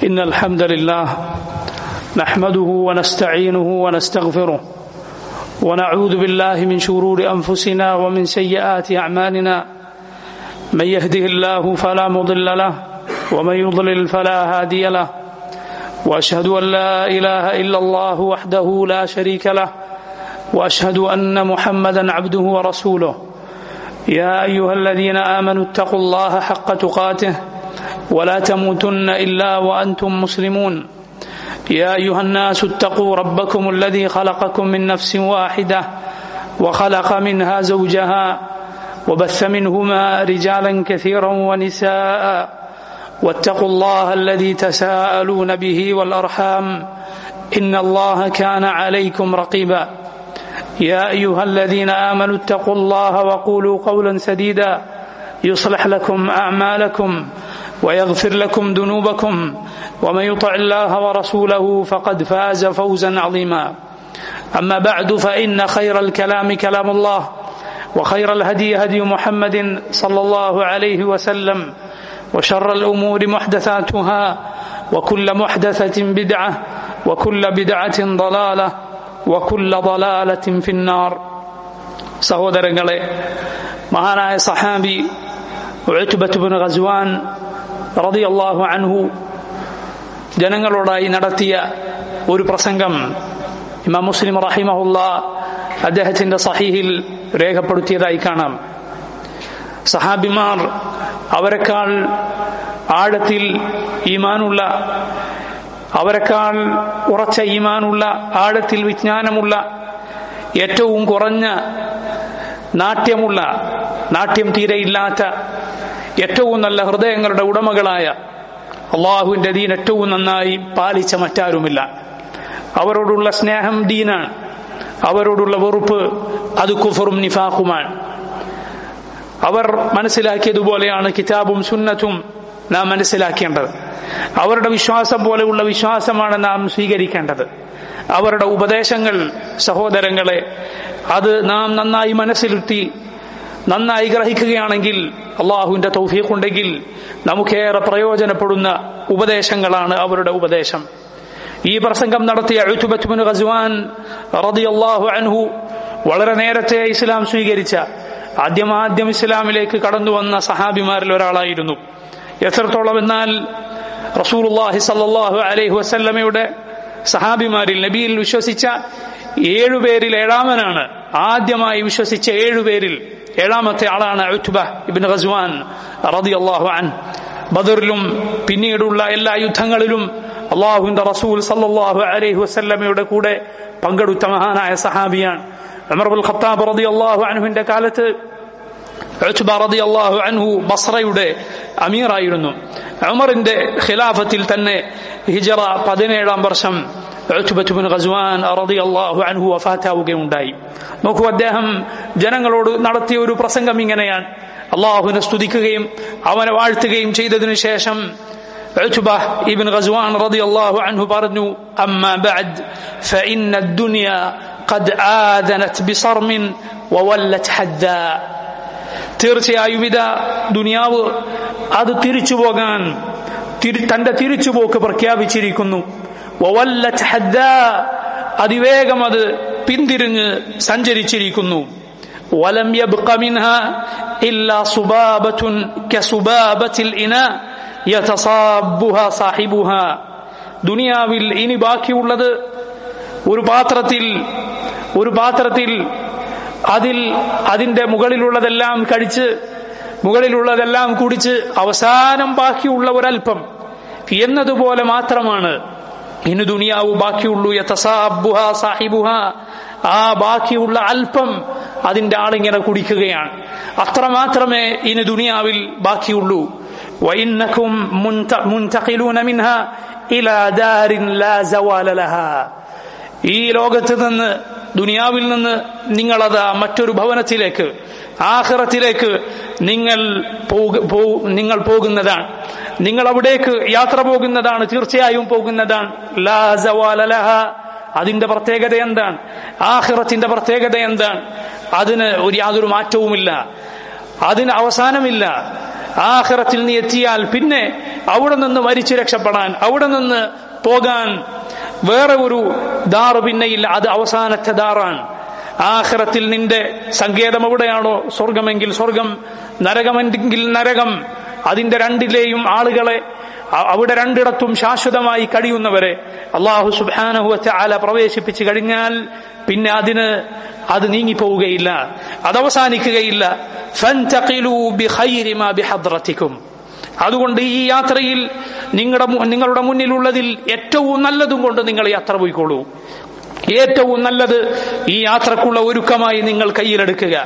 إن الحمد لله نحمده ونستعينه ونستغفره ونعوذ بالله من شرور أنفسنا ومن سيئات أعمالنا من يهده الله فلا مضل له ومن يضلل فلا هادي له وأشهد أن لا إله إلا الله وحده لا شريك له وأشهد أن محمدا عبده ورسوله يا أيها الذين آمنوا اتقوا الله حق تقاته ولا تموتن إلا وأنتم مسلمون يا أيها الناس اتقوا ربكم الذي خلقكم من نفس واحدة وخلق منها زوجها وبث منهما رجالا كثيرا ونساء واتقوا الله الذي تساءلون به والأرحام إن الله كان عليكم رقيبا يا أيها الذين آمنوا اتقوا الله وقولوا قولا سديدا يصلح لكم أعمالكم ويغفر لكم ذنوبكم ومن يطع الله ورسوله فقد فاز فوزا عظيما أما بعد فإن خير الكلام كلام الله وخير الهدي هدي محمد صلى الله عليه وسلم وشر الأمور محدثاتها وكل محدثة بدعة وكل بدعة ضلالة وكل ضلالة في النار സഹോദരങ്ങളെ മഹാനായ സഹാബി ഉഴത്തുബത്തുബിൻ ഖസ്വാൻ റളിയല്ലാഹു അൻഹു ജനങ്ങളോടായി നടത്തിയ ഒരു പ്രസംഗം ഇമാം മുസ്ലിം റഹിമഹുല്ല അദ്ദേഹത്തിന്റെ സഹീഹിൽ രേഖപ്പെടുത്തിയതായി കാണാം സഹാബിമാർ അവരെക്കാൾ ആഴത്തിൽ ഈമാനുള്ള അവരെക്കാൾ ഉറച്ച ഈമാനുള്ള ആഴത്തിൽ വിജ്ഞാനമുള്ള ഏറ്റവും കുറഞ്ഞ നാട്യമുള്ള നാട്യം തീരെയില്ലാത്ത ഏറ്റവും നല്ല ഹൃദയങ്ങളുടെ ഉടമകളായ അള്ളാഹുവിന്റെ ദീൻ ഏറ്റവും നന്നായി പാലിച്ച മറ്റാരുമില്ല അവരോടുള്ള സ്നേഹം ദീനാണ് അവരോടുള്ള വെറുപ്പ് അത് കുഫറും നിഫാഖുമാണ് അവർ മനസ്സിലാക്കിയതുപോലെയാണ് കിതാബും സുന്നത്തും നാം മനസ്സിലാക്കേണ്ടത് അവരുടെ വിശ്വാസം പോലെയുള്ള വിശ്വാസമാണ് നാം സ്വീകരിക്കേണ്ടത് അവരുടെ ഉപദേശങ്ങൾ സഹോദരങ്ങളെ അത് നാം നന്നായി മനസ്സിലുത്തി നന്നായി ഗ്രഹിക്കുകയാണെങ്കിൽ അള്ളാഹുവിന്റെ തൗഫീഖുണ്ടെങ്കിൽ നമുക്കേറെ പ്രയോജനപ്പെടുന്ന ഉപദേശങ്ങളാണ് അവരുടെ ഉപദേശം ഈ പ്രസംഗം നടത്തിയ എഴുത്തുബത്തുബിൻ ഖസ്വാൻ റളിയല്ലാഹു അൻഹു വളരെ നേരത്തെ ഇസ്ലാം സ്വീകരിച്ച ആദ്യമാദ്യം ഇസ്ലാമിലേക്ക് കടന്നു വന്ന സഹാബിമാരിൽ ഒരാളായിരുന്നു എത്രത്തോളം എന്നാൽ റസൂലുള്ളാഹി സല്ലല്ലാഹു അലൈഹി വസല്ലമയുടെ സഹാബിമാരിൽ നബിയിൽ വിശ്വസിച്ച ഏഴുപേരിൽ ഏഴാമനാണ് ആദ്യമായി വിശ്വസിച്ച ഏഴുപേരിൽ ഏഴാമത്തെ ആളാണ് ഉത്ബ ഇബിൻ ഖസ്വാൻ റളിയല്ലാഹു അൻ ബദറിലും പിന്നീടുള്ള എല്ലാ യുദ്ധങ്ങളിലും അള്ളാഹുവിന്റെ റസൂൽ സല്ലല്ലാഹു അലൈഹി വസല്ലമയുടെ കൂടെ പങ്കെടുത്ത മഹാനായ സഹാബിയാണ് ഉമർ ഖത്താബ് റളിയല്ലാഹു അൻഹുവിന്റെ കാലത്ത് ഉത്ബ റളിയല്ലാഹു അൻഹു ബസ്രയുടെ അമീറായിരുന്നു ഉമറിന്റെ ഖിലാഫത്തിൽ തന്നെ ഹിജറ പതിനേഴാം വർഷം ഉത്ബത്തുബിൻ ഖസ്വാൻ റളിയല്ലാഹു അൻഹു വഫാത്താവുകയുണ്ടായി നോക്കൂ അദ്ദേഹം ജനങ്ങളോട് നടത്തിയ ഒരു പ്രസംഗം ഇങ്ങനെയാണ് അള്ളാഹുവിനെ സ്തുതിക്കുകയും അവനെ വാഴ്ത്തുകയും ചെയ്തതിനു ശേഷം عتبة ابن غزوان رضي الله عنه برنو أما بعد فإن الدنيا قد آذنت بصرم وولت حدا തീർച്ചയായും ഇതാ ദുനിയാവ് അത് തിരിച്ചു പോകാൻ തന്റെ തിരിച്ചുപോക്ക് പ്രഖ്യാപിച്ചിരിക്കുന്നു അതിവേഗം അത് പിന്തിരിഞ്ഞ് സഞ്ചരിച്ചിരിക്കുന്നു ولم يبق منها إلا صبابة كصبابة الإناء يتصابها صاحبها ദുനിയാവിൽ ഇനി ബാക്കിയുള്ളത് ഒരു പാത്രത്തിൽ ഒരു പാത്രത്തിൽ അതിൽ അതിന്റെ മുകളിലുള്ളതെല്ലാം കഴിച്ച് മുകളിലുള്ളതെല്ലാം കുടിച്ച് അവസാനം ബാക്കിയുള്ള ഒരൽപ്പം എന്നതുപോലെ മാത്രമാണ് ഇനി ദുനിയാവ് ബാക്കിയുള്ളൂ യഥസാബുഹ സാഹിബുഹ ആ ബാക്കിയുള്ള അല്പം അതിന്റെ ആളിങ്ങനെ കുടിക്കുകയാണ് അത്ര മാത്രമേ ഇനി ദുനിയാവിൽ ബാക്കിയുള്ളൂ وإنكم منتقلون منها إلى دار لا زوال لها ഈ ലോകത്ത് നിന്ന് ദുനിയാവിൽ നിന്ന് നിങ്ങളത് മറ്റൊരു ഭവനത്തിലേക്ക് ആഹ്റത്തിലേക്ക് നിങ്ങൾ നിങ്ങൾ പോകുന്നതാണ് നിങ്ങൾ അവിടേക്ക് യാത്ര പോകുന്നതാണ് തീർച്ചയായും പോകുന്നതാണ് ലാ സവാലലഹ അതിന്റെ പ്രത്യേകത എന്താണ് ആഹിറത്തിന്റെ പ്രത്യേകത എന്താണ് അതിന് ഒരു യാതൊരു മാറ്റവുമില്ല അതിന് അവസാനമില്ല ആഖിറത്തിൽ നീ എത്തിയാൽ പിന്നെ അവിടെ നിന്ന് മരിച്ചു രക്ഷപ്പെടാൻ അവിടെ നിന്ന് പോകാൻ വേറെ ഒരു ദാറ് പിന്നെയില്ല അത് അവസാനത്തെ ദാറാണ് ആഖിറത്തിൽ നിന്റെ സങ്കേതം എവിടെയാണോ സ്വർഗമെങ്കിൽ സ്വർഗം നരകമെങ്കിൽ നരകം അതിന്റെ രണ്ടിലെയും ആളുകളെ അവിടെ രണ്ടിടത്തും ശാശ്വതമായി കഴിയുന്നവരെ അള്ളാഹു സുബാനഹുവത്തെ ആല പ്രവേശിപ്പിച്ചു കഴിഞ്ഞാൽ പിന്നെ അതിന് അത് നീങ്ങിപ്പോവുകയില്ല അത് അവസാനിക്കുകയില്ല അതുകൊണ്ട് ഈ യാത്രയിൽ നിങ്ങളുടെ നിങ്ങളുടെ മുന്നിലുള്ളതിൽ ഏറ്റവും നല്ലതും കൊണ്ട് നിങ്ങൾ യാത്ര പോയിക്കോളൂ ഏറ്റവും നല്ലത് ഈ യാത്രക്കുള്ള ഒരുക്കമായി നിങ്ങൾ കയ്യിലെടുക്കുക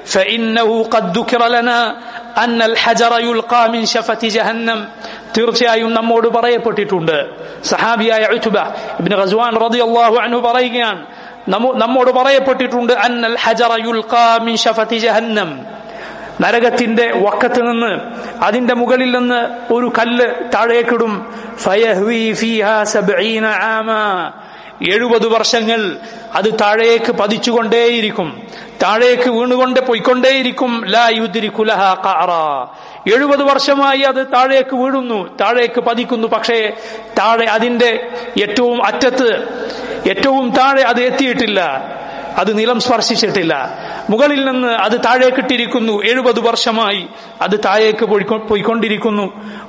തീർച്ചയായും നമ്മോട് പറയപ്പെട്ടിട്ടുണ്ട് സഹാബിയായ ഇബ്നു റസ്വാൻ റളിയല്ലാഹു അൻഹു പറയുകയാണ് നമ്മോട് പറയപ്പെട്ടിട്ടുണ്ട് അന്നൽ ഹജറ യുൽഖാ മിൻ ഷഫതി ജഹന്നം നരകത്തിന്റെ വക്കത്ത് നിന്ന് അതിന്റെ മുകളിൽ നിന്ന് ഒരു കല്ല് താഴേക്കിടും ഫയഹ്വി ഫീഹാ സബ്ഈന ആമാ എഴുപത് വർഷങ്ങൾ അത് താഴേക്ക് പതിച്ചുകൊണ്ടേയിരിക്കും താഴേക്ക് വീണുകൊണ്ട് പോയിക്കൊണ്ടേയിരിക്കും ലാ യുദ്രിക്കുലഹ ഖഅറ എഴുപത് വർഷമായി അത് താഴേക്ക് വീഴുന്നു താഴേക്ക് പതിക്കുന്നു പക്ഷേ താഴെ അതിന്റെ ഏറ്റവും അറ്റത്ത് ഏറ്റവും താഴെ അത് എത്തിയിട്ടില്ല അത് നിലം സ്പർശിച്ചിട്ടില്ല മുകളിൽ നിന്ന് അത് താഴേക്കിട്ടിരിക്കുന്നു എഴുപത് വർഷമായി അത് താഴേക്ക് പോയിക്കൊണ്ടിരിക്കുന്നു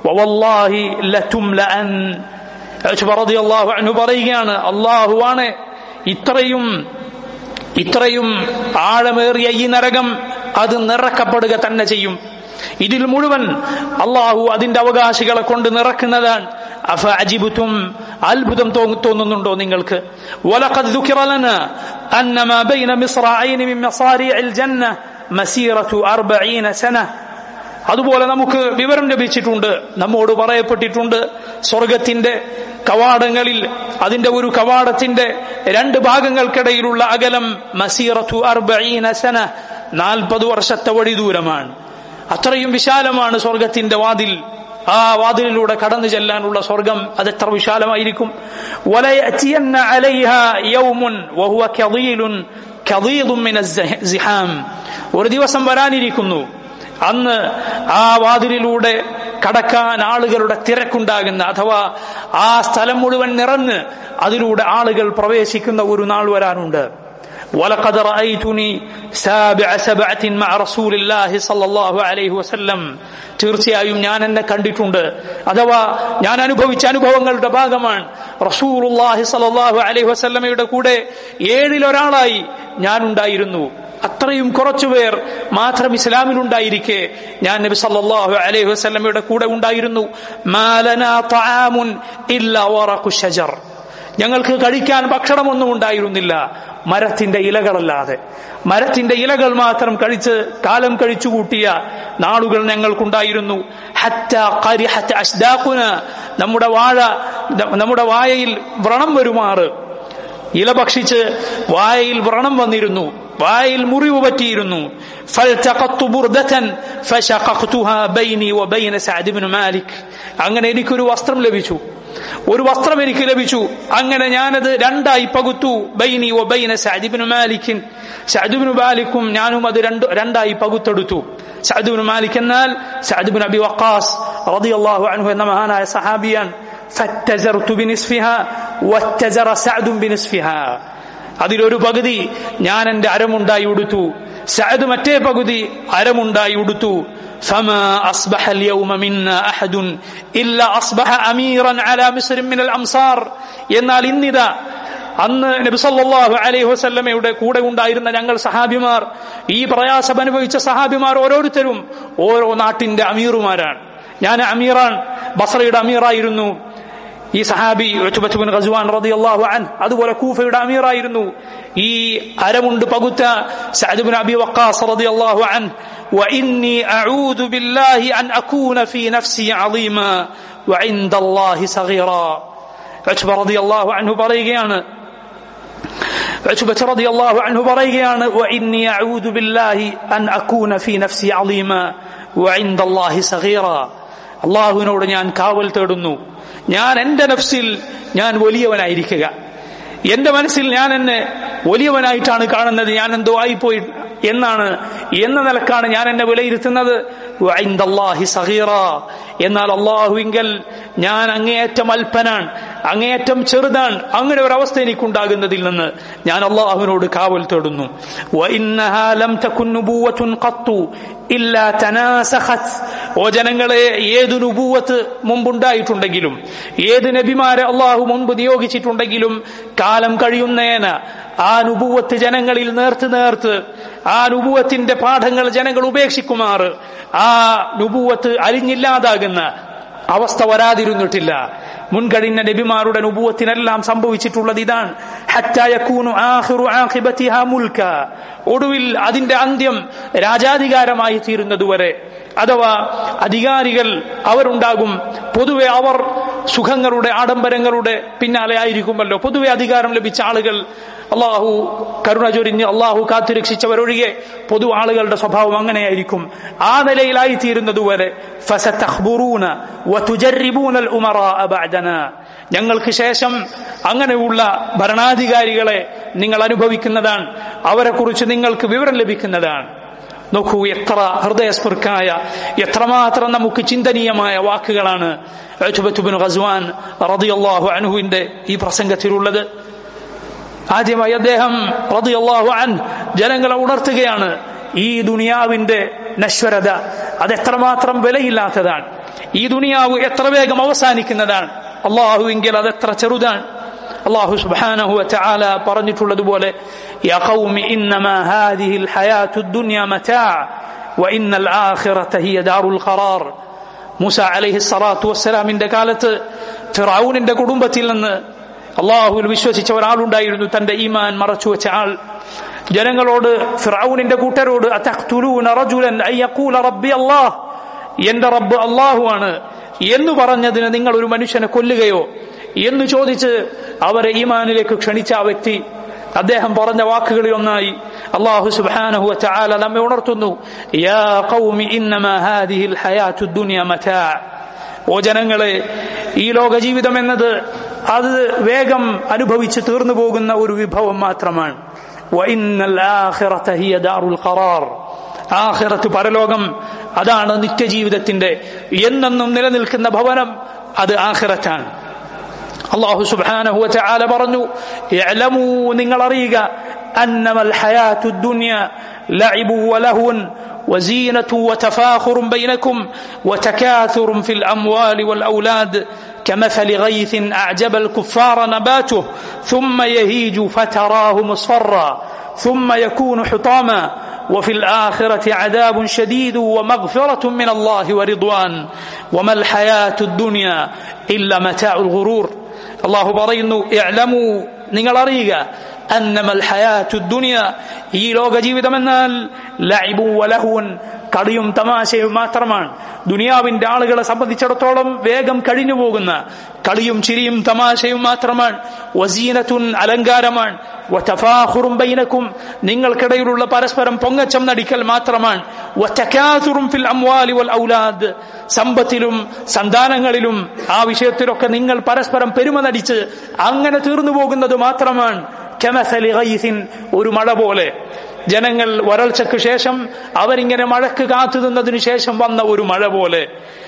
അൻഹു പറയുകയാണ് അള്ളാഹുവാണ് ഇത്രയും ഇത്രയും ആഴമേറിയ ഈ നരകം അത് നിറക്കപ്പെടുക തന്നെ ചെയ്യും ഇതിൽ മുഴുവൻ അള്ളാഹു അതിന്റെ അവകാശികളെ കൊണ്ട് നിറക്കുന്നതാണ് അഫ അജിബുത്തും അത്ഭുതം തോന്നുന്നുണ്ടോ നിങ്ങൾക്ക് ولقد ذكر لنا أن ما بين مصراعين من مصاريع الجنة مسيرة أربعين سنة അതുപോലെ നമുക്ക് വിവരം ലഭിച്ചിട്ടുണ്ട് നമ്മോട് പറയപ്പെട്ടിട്ടുണ്ട് സ്വർഗത്തിന്റെ കവാടങ്ങളിൽ അതിന്റെ ഒരു കവാടത്തിന്റെ രണ്ട് ഭാഗങ്ങൾക്കിടയിലുള്ള അകലം മസീറത്തു അർബീന സന നാൽപ്പത് വർഷത്തെ വഴി ദൂരമാണ് അത്രയും വിശാലമാണ് സ്വർഗത്തിന്റെ വാതിൽ ആ വാതിലിലൂടെ കടന്നു ചെല്ലാനുള്ള സ്വർഗം അത് എത്ര വിശാലമായിരിക്കും ഒരു ദിവസം വരാനിരിക്കുന്നു അന്ന് ആ വാതിലിലൂടെ കടക്കാൻ ആളുകളുടെ തിരക്കുണ്ടാകുന്ന അഥവാ ആ സ്ഥലം മുഴുവൻ നിറഞ്ഞ് അതിലൂടെ ആളുകൾ പ്രവേശിക്കുന്ന ഒരു നാൾ വരാനുണ്ട് ولقد رأيتني سابع سبعة مع رسول الله صلى الله عليه وسلم തീർച്ചയായും ഞാൻ എന്നെ കണ്ടിട്ടുണ്ട് അഥവാ ഞാൻ അനുഭവിച്ച അനുഭവങ്ങളുടെ ഭാഗമാണ് റസൂലുള്ളാഹി സ്വല്ലല്ലാഹു അലൈഹി വസല്ലമയുടെ കൂടെ ഏഴിലൊരാളായി ഞാൻ ഉണ്ടായിരുന്നു അത്രയും കുറച്ചുപേർ മാത്രം ഇസ്ലാമിലുണ്ടായിരിക്കെ ഞാൻ നബി സല്ലല്ലാഹു അലൈഹി വസല്ലമയുടെ കൂടെ ഉണ്ടായിരുന്നു മാലനാ തആമുൻ ഇല്ലാ വറഖു ഷജർ ഞങ്ങൾക്ക് കഴിക്കാൻ ഭക്ഷണമൊന്നും ഉണ്ടായിരുന്നില്ല മരത്തിന്റെ ഇലകളല്ലാതെ മരത്തിന്റെ ഇലകൾ മാത്രം കഴിച്ച് കാലം കഴിച്ചു കൂട്ടിയ നാളുകൾ ഞങ്ങൾക്കുണ്ടായിരുന്നു നമ്മുടെ വാഴ നമ്മുടെ വായയിൽ വ്രണം വരുമാറ് ഇല ഭക്ഷിച്ച് വായയിൽ വ്രണം വന്നിരുന്നു വായയിൽ മുറിവ് പറ്റിയിരുന്നു അങ്ങനെ എനിക്കൊരു വസ്ത്രം ലഭിച്ചു ഒരു വസ്ത്രം എനിക്ക് ലഭിച്ചു അങ്ങനെ ഞാനത് രണ്ടായി പകുത്തു ബൈനി ഒ ബൈന സഅദിബിന് മാലിക്കിൻ സഅദിബിന് മാലിക്കും ഞാനും അത് രണ്ട് രണ്ടായി പകുത്തെടുത്തു സഅദിബിന് മാലിക് എന്നാൽ സഅദിബിൻ അബി വക്കാസ് റളിയല്ലാഹു അൻഹു എന്ന മഹാനായ സഹാബിയാൻ ഫറ്റജർതു ബിനിസ്ഫിഹാ വറ്റജറ സഅദും ബിനിസ്ഫിഹാ അതിലൊരു പകുതി ഞാൻ എന്റെ അരമുണ്ടായി ഉടുത്തു സഅദ് മറ്റേ പകുതി അരമുണ്ടായി ഉടുത്തു فما أصبح اليوم منا أحد إلا أصبح أميرا على مصر من الأمصار എന്നാൽ ഇന്നിതാ അന്ന് നബി സല്ലല്ലാഹു അലൈഹി വസല്ലമയുടെ കൂടെ ഉണ്ടായിരുന്ന ഞങ്ങൾ സഹാബിമാർ ഈ പ്രയാസം അനുഭവിച്ച സഹാബിമാർ ഓരോരുത്തരും ഓരോ നാട്ടിന്റെ അമീറുമാരാണ് ഞാൻ അമീറാൻ ബസറയുടെ അമീറായിരുന്നു ഈ സഹാബി ഉത്ബത്തുബിൻ ഖസ്വാൻ റളിയല്ലാഹു അൻ അതുപോലെ കൂഫയുടെ അമീറായിരുന്നു ഈ അരമുണ്ട് പകുത്ത സഅദ്ബിൻ അബി വഖാസ് റളിയല്ലാഹു അൻ وإني أعوذ بالله أن أكون في نفسي عظيما وعند الله صغيرا عتبة رضي الله عنه പറയുകയാണ് عتبة رضي الله عنه പറയുകയാണ് وإني أعوذ بالله أن أكون في نفسي عظيما وعند الله صغيرا അള്ളാഹുവിനോട് ഞാൻ കാവൽ തേടുന്നു ഞാൻ എന്റെ നഫ്സിൽ ഞാൻ വലിയവനായിരിക്കുക എന്റെ മനസ്സിൽ ഞാൻ എന്നെ വലിയവനായിട്ടാണ് കാണുന്നത് ഞാൻ എന്തോ ആയിപ്പോയി എന്നാണ് എന്ന നിലക്കാണ് ഞാൻ എന്നെ വിലയിരുത്തുന്നത് വഇൻദല്ലാഹി സഗീറ എന്നാൽ അള്ളാഹുവിങ്കൽ ഞാൻ അങ്ങേയറ്റം അല്പനാണ് അങ്ങേയറ്റം ചെറുതാണ് അങ്ങനെ ഒരു അവസ്ഥ എനിക്കുണ്ടാകുന്നതിൽ നിന്ന് ഞാൻ അള്ളാഹുവിനോട് കാവൽ തേടുന്നു വഇന്നഹാ ലം തകുൻ നുബുവത്തുൻ ഖത്തു ഇല്ലാ തനാസഖത് ഓ ജനങ്ങളെ ഏത് നുബൂവത്ത് മുമ്പുണ്ടായിട്ടുണ്ടെങ്കിലും ഏത് നബിമാരെ അള്ളാഹു മുൻപ് നിയോഗിച്ചിട്ടുണ്ടെങ്കിലും കാലം കഴിയുന്നേന ആ നുബൂവത്ത് ജനങ്ങളിൽ നേർത്ത് നേർത്ത് ആ നുബൂവത്തിന്റെ പാഠങ്ങൾ ജനങ്ങൾ ഉപേക്ഷിക്കുമാറ് ആ നുബൂവത്ത് അലിഞ്ഞില്ലാതാകുന്ന അവസ്ഥ വരാതിരുന്നിട്ടില്ല മുൻകഴിഞ്ഞ നബിമാരുടെ നുപൂവത്തിനെല്ലാം സംഭവിച്ചിട്ടുള്ളത് ഇതാണ് ഒടുവിൽ അതിന്റെ അന്ത്യം രാജാധികാരമായി തീരുന്നതുവരെ അഥവാ അധികാരികൾ അവരുണ്ടാകും പൊതുവെ അവർ സുഖങ്ങളുടെ ആഡംബരങ്ങളുടെ പിന്നാലെ ആയിരിക്കുമല്ലോ പൊതുവെ അധികാരം ലഭിച്ച ആളുകൾ അള്ളാഹു കരുണ ചൊരിഞ്ഞ് അള്ളാഹു കാത്തുരക്ഷിച്ചവരൊഴികെ പൊതു ആളുകളുടെ സ്വഭാവം അങ്ങനെയായിരിക്കും ആ നിലയിലായി തീരുന്നതുവരെ ഞങ്ങൾക്ക് ശേഷം അങ്ങനെയുള്ള ഭരണാധികാരികളെ നിങ്ങൾ അനുഭവിക്കുന്നതാണ് അവരെ കുറിച്ച് നിങ്ങൾക്ക് വിവരം ലഭിക്കുന്നതാണ് നോക്കൂ എത്ര ഹൃദയസ്പൃക്കായ എത്രമാത്രം നമുക്ക് ചിന്തനീയമായ വാക്കുകളാണ് ഖസ്വാൻ റളിയല്ലാഹു അൻഹുവിന്റെ ഈ പ്രസംഗത്തിലുള്ളത് ആദ്യമായി അദ്ദേഹം റളിയല്ലാഹു അൻ ജനങ്ങളെ ഉണർത്തുകയാണ് ഈ ദുനിയാവിന്റെ നശ്വരത അത് എത്രമാത്രം വിലയില്ലാത്തതാണ് ഈ ദുനിയാവ് എത്ര വേഗം അവസാനിക്കുന്നതാണ് അള്ളാഹുവെങ്കിൽ അത് എത്ര ചെറുതാണ് അള്ളാഹു സുബ്ഹാനഹു വതആല പറഞ്ഞിട്ടുള്ളതുപോലെ യാ ഖൗമി ഇന്നമാ ഹാദിഹിൽ ഹയാത്തുദ് ദുനിയ മതാ വഇന്നൽ ആഖിറത ഹിയ ദാറുൽ ഖറാർ മൂസ അലൈഹി സ്വലാത്തു വസ്സലാമിന്റെ കാലത്ത് ഫിറൌനിന്റെ കുടുംബത്തിൽ നിന്ന് അള്ളാഹുവിൽ വിശ്വസിച്ച ഒരാളുണ്ടായിരുന്നു തന്റെ ഈമാൻ മറച്ചു വെച്ച ആൾ ജനങ്ങളോട് ഫിറൌനിന്റെ കൂട്ടരോട് അതഖ്തുലൂന റജുലൻ അൻ യഖൂല റബ്ബി അല്ലാഹ് എന്റെ റബ്ബ് അള്ളാഹുവാണ് എന്ന് പറഞ്ഞതിന് നിങ്ങൾ ഒരു മനുഷ്യനെ കൊല്ലുകയോ എന്ന് ചോദിച്ച് അവരെ ഈമാനിലേക്ക് ക്ഷണിച്ച ആ വ്യക്തി അദ്ദേഹം പറഞ്ഞ വാക്കുകളിൽ ഒന്നായി അള്ളാഹു സുബ്ഹാനഹു വതആല നമ്മെ ഉണർത്തുന്നു യാ ഖൗമി ഇന്നമാ ഹാദിഹിൽ ഹയാത്തുദ് ദുനിയ മതാ ഓ ജനങ്ങളെ ഈ ലോക ജീവിതം എന്നത് അത് വേഗം അനുഭവിച്ച് തീർന്നു പോകുന്ന ഒരു വിഭവം മാത്രമാണ് വഇന്നൽ ആഖിറത ഹിയ ദാറുൽ ഖറാർ ആഖിറത്ത് പരലോകം അതാണ് നിത്യജീവിതത്തിന്റെ എന്നെന്നും നിലനിൽക്കുന്ന ഭവനം അത് ആഖിറത്താണ് അള്ളാഹു സുബ്ഹാനഹു വതആല പറഞ്ഞു യഅലമു നിങ്ങൾ അറിയുക അന്നമൽ ഹയാത്തു ദുനിയ ലഅബു വലഹുൻ وزينة وتفاخر بينكم وتكاثر في الأموال والأولاد كمثل غيث أعجب الكفار نباته ثم يهيج فتراه مصفرا ثم يكون حطاما وفي الآخرة عذاب شديد ومغفرة من الله ورضوان وما الحياة الدنيا إلا متاع الغرور الله പറയുന്നു اعلموا നിങ്ങൾ അറിയുക അന്നമൽ ഹയാത്തു ദുനിയ ഈ ലോക ജീവിതമെന്നാൽ ലൈബും വലഹുൻ കളിയും തമാശയും മാത്രമാണ് ദുനിയാവിന്റെ ആളുകളെ സംബന്ധിച്ചിടത്തോളം വേഗം കഴിഞ്ഞു പോകുന്ന കളിയും ചിരിയും തമാശയും മാത്രമാണ് വസീനത്തുൻ അലങ്കാരമാണ് വതഫാഖുറും ബൈനക്കും നിങ്ങൾക്കിടയിലുള്ള പരസ്പരം പൊങ്ങച്ചം നടിക്കൽ മാത്രമാണ് വതകാസുറും ഫിൽ അംവാലി വൽ ഔലാദ് സമ്പത്തിലും സന്താനങ്ങളിലും ആ വിഷയത്തിലൊക്കെ നിങ്ങൾ പരസ്പരം പെരുമ നടിച്ച് അങ്ങനെ തീർന്നു പോകുന്നത് മാത്രമാണ് കെമസലി ഗൈസിൻ ഒരു മഴ പോലെ ജനങ്ങൾ വരൾച്ചയ്ക്ക് ശേഷം അവരിങ്ങനെ മഴക്ക് കാത്തു നിന്നതിനു ശേഷം വന്ന ഒരു മഴ പോലെ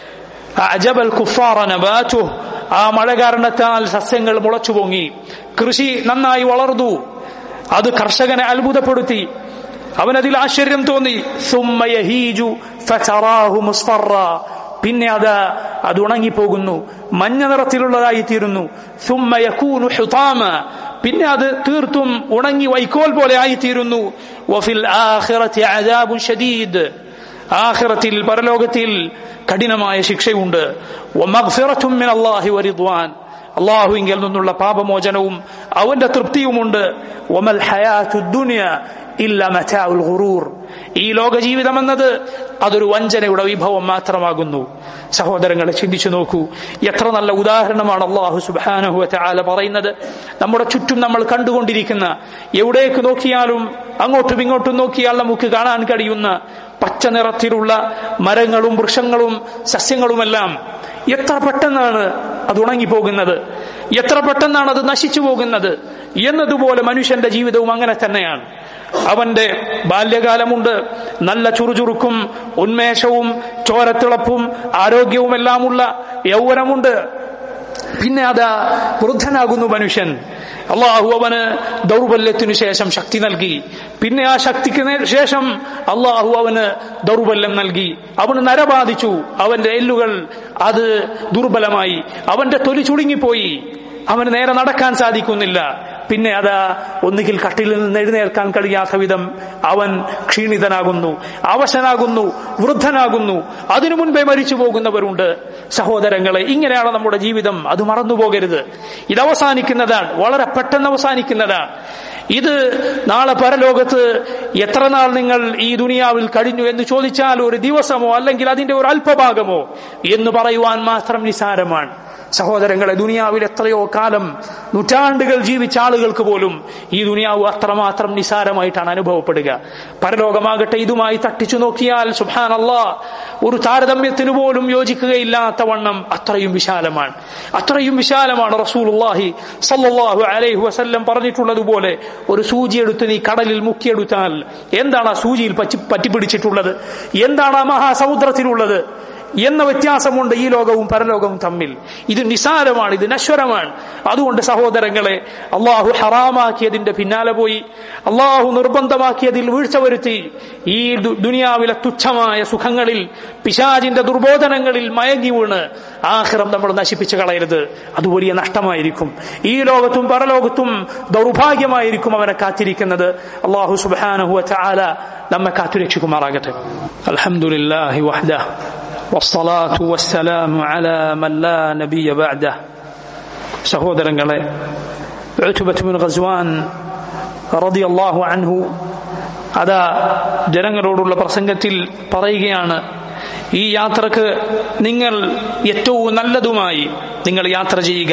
അജബൽ കുഫാറ നബാറ്റു ആ മഴ കാരണത്താൽ സസ്യങ്ങൾ മുളച്ചു പൊങ്ങി കൃഷി നന്നായി വളർന്നു അത് കർഷകനെ അത്ഭുതപ്പെടുത്തി അവനതിൽ ആശ്ചര്യം തോന്നി സുമ്മയഹീജു ഫതറാഹു മുസ്ഫറ പിന്നെ അത് അത് ഉണങ്ങിപ്പോകുന്നു മഞ്ഞ നിറത്തിലുള്ളതായി തീരുന്നു സുമ്മയക്കൂനു ഹുതാമ പിന്നെ അത് തീർത്തും ഉണങ്ങി വൈക്കോൽ പോലെ ആയിത്തീരുന്നു വഫിൽ ആഖിറത്തി അദാബുൻ ഷദീദ് ആഖിറത്തിൽ പരലോകത്തിൽ കഠിനമായ ശിക്ഷയുണ്ട് വമഗ്ഫിറത്തും മിൻ അല്ലാഹി വറിദ്വാൻ അള്ളാഹുവിങ്കിൽ നിന്നുള്ള പാപമോചനവും അവന്റെ തൃപ്തിയുമുണ്ട് വമൽ ഹയാത്തു ദുനിയ ഇല്ല മറ്റാഉൽ ഗുറൂർ ഈ ലോക ജീവിതം എന്നത് അതൊരു വഞ്ചനയുടെ വിഭവം മാത്രമാകുന്നു സഹോദരങ്ങളെ ചിന്തിച്ചു നോക്കൂ എത്ര നല്ല ഉദാഹരണമാണ് അള്ളാഹു സുബാനഹു ആല പറയുന്നത് നമ്മുടെ ചുറ്റും നമ്മൾ കണ്ടുകൊണ്ടിരിക്കുന്ന എവിടേക്ക് നോക്കിയാലും അങ്ങോട്ടും ഇങ്ങോട്ടും നോക്കിയാൽ നമുക്ക് കാണാൻ കഴിയുന്ന പച്ച നിറത്തിലുള്ള മരങ്ങളും വൃക്ഷങ്ങളും സസ്യങ്ങളുമെല്ലാം എത്ര പെട്ടെന്നാണ് അത് ഉണങ്ങിപ്പോകുന്നത് എത്ര പെട്ടെന്നാണ് അത് നശിച്ചു പോകുന്നത് എന്നതുപോലെ മനുഷ്യന്റെ ജീവിതവും അങ്ങനെ തന്നെയാണ് അവന്റെ ബാല്യകാലമുണ്ട് നല്ല ചുറുചുറുക്കും ഉന്മേഷവും ചോരത്തിളപ്പും ആരോഗ്യവുമെല്ലാമുള്ള യൗവനമുണ്ട് പിന്നെ അതാ വൃദ്ധനാകുന്നു മനുഷ്യൻ അള്ളാഹു അവന് ദൗർബല്യത്തിനു ശേഷം ശക്തി നൽകി പിന്നെ ആ ശക്തിക്ക് ശേഷം അള്ളാഹു അവന് ദൗർബല്യം നൽകി അവന് നരബാധിച്ചു അവന്റെ എല്ലുകൾ അത് ദുർബലമായി അവന്റെ തൊലി ചുളുങ്ങിപ്പോയി അവന് നേരെ നടക്കാൻ സാധിക്കുന്നില്ല പിന്നെ അതാ ഒന്നുകിൽ കട്ടിലിൽ നിന്ന് എഴുന്നേൽക്കാൻ കഴിയാത്ത വിധം അവൻ ക്ഷീണിതനാകുന്നു അവശനാകുന്നു വൃദ്ധനാകുന്നു അതിനു മുൻപേ മരിച്ചു പോകുന്നവരുണ്ട് സഹോദരങ്ങളെ ഇങ്ങനെയാണ് നമ്മുടെ ജീവിതം അത് മറന്നുപോകരുത് ഇത് അവസാനിക്കുന്നതാണ് വളരെ പെട്ടെന്ന് അവസാനിക്കുന്നതാണ് ഇത് നാളെ പരലോകത്ത് എത്ര നാൾ നിങ്ങൾ ഈ ദുനിയാവിൽ കഴിഞ്ഞു എന്ന് ചോദിച്ചാൽ ഒരു ദിവസമോ അല്ലെങ്കിൽ അതിന്റെ ഒരു അല്പഭാഗമോ എന്ന് പറയുവാൻ മാത്രം നിസാരമാണ് സഹോദരങ്ങളെ ദുനിയാവിൽ എത്രയോ കാലം നൂറ്റാണ്ടുകൾ ജീവിച്ച ആളുകൾക്ക് പോലും ഈ ദുനിയാവ് അത്രമാത്രം നിസാരമായിട്ടാണ് അനുഭവപ്പെടുക പരലോകമാകട്ടെ ഇതുമായി തട്ടിച്ചു നോക്കിയാൽ സുഹാൻ അള്ളാ ഒരു താരതമ്യത്തിന് പോലും യോജിക്കുകയില്ലാത്ത വണ്ണം അത്രയും വിശാലമാണ് അത്രയും വിശാലമാണ് റസൂലുള്ളാഹി സല്ലല്ലാഹു അലൈഹി വസല്ലം പറഞ്ഞിട്ടുള്ളതുപോലെ ഒരു സൂചി എടുത്ത് നീ കടലിൽ മുക്കിയെടുത്താൽ എന്താണ് ആ സൂചിയിൽ പറ്റി പറ്റിപ്പിടിച്ചിട്ടുള്ളത് എന്താണ് ആ മഹാസമുദ്രത്തിലുള്ളത് എന്ന വ്യത്യാസമുണ്ട് ഈ ലോകവും പരലോകവും തമ്മിൽ ഇത് നിസാരമാണ് ഇത് നശ്വരമാണ് അതുകൊണ്ട് സഹോദരങ്ങളെ അള്ളാഹു ഹറാമാക്കിയതിന്റെ പിന്നാലെ പോയി അള്ളാഹു നിർബന്ധമാക്കിയതിൽ വീഴ്ച വരുത്തി ഈ ദുനിയാവിലെ തുച്ഛമായ സുഖങ്ങളിൽ പിശാജിന്റെ ദുർബോധനങ്ങളിൽ മയങ്ങി വീണ് ആഹ്റം നമ്മൾ നശിപ്പിച്ചു കളയരുത് അത് വലിയ നഷ്ടമായിരിക്കും ഈ ലോകത്തും പരലോകത്തും ദൗർഭാഗ്യമായിരിക്കും അവനെ കാത്തിരിക്കുന്നത് അള്ളാഹു സുബാനഹു ചാല നമ്മെ കാത്തുരക്ഷിക്കുമാറാകട്ടെ അലഹമുല്ലാഹി വഹ്ദ والصلاة والسلام على من لا نبي بعده സഹോദരങ്ങളെ ബിൻ ഖസ്വാൻ റളിയല്ലാഹു അൻഹു അതാ ജനങ്ങളോടുള്ള പ്രസംഗത്തിൽ പറയുകയാണ് ഈ യാത്രക്ക് നിങ്ങൾ ഏറ്റവും നല്ലതുമായി നിങ്ങൾ യാത്ര ചെയ്യുക